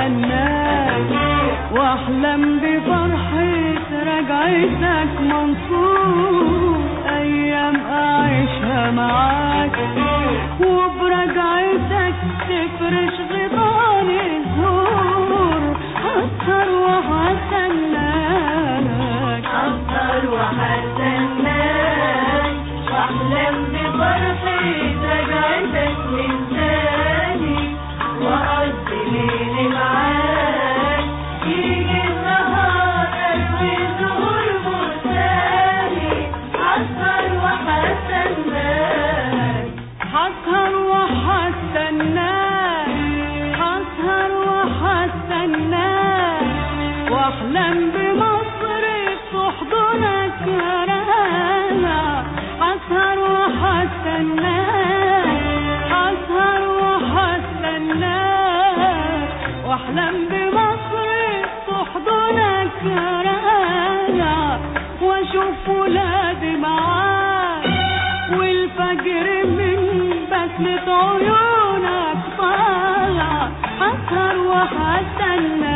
وهستناك واحلم بفرحة رجعتك منصور ايام اعيشها معاك وبرجعتك تفرش غطان الزهور هسهر وهستناك أفضل وهستناك واحلم بفرحة رجعتك من تاني وأقضي ليلي معاك يجي النهار أروي زهور بستاني أسهر وهستناك هسهر وهستناك هسهر وهستناك واحلم بمصر تحضنك يا رانا هسهر وهستناك هسهر وهستناك واحلم بمصر تحضنك يا رانا واشوف ولادي معاك والفجر من بسمة عيونك طالع هسهر وهستنى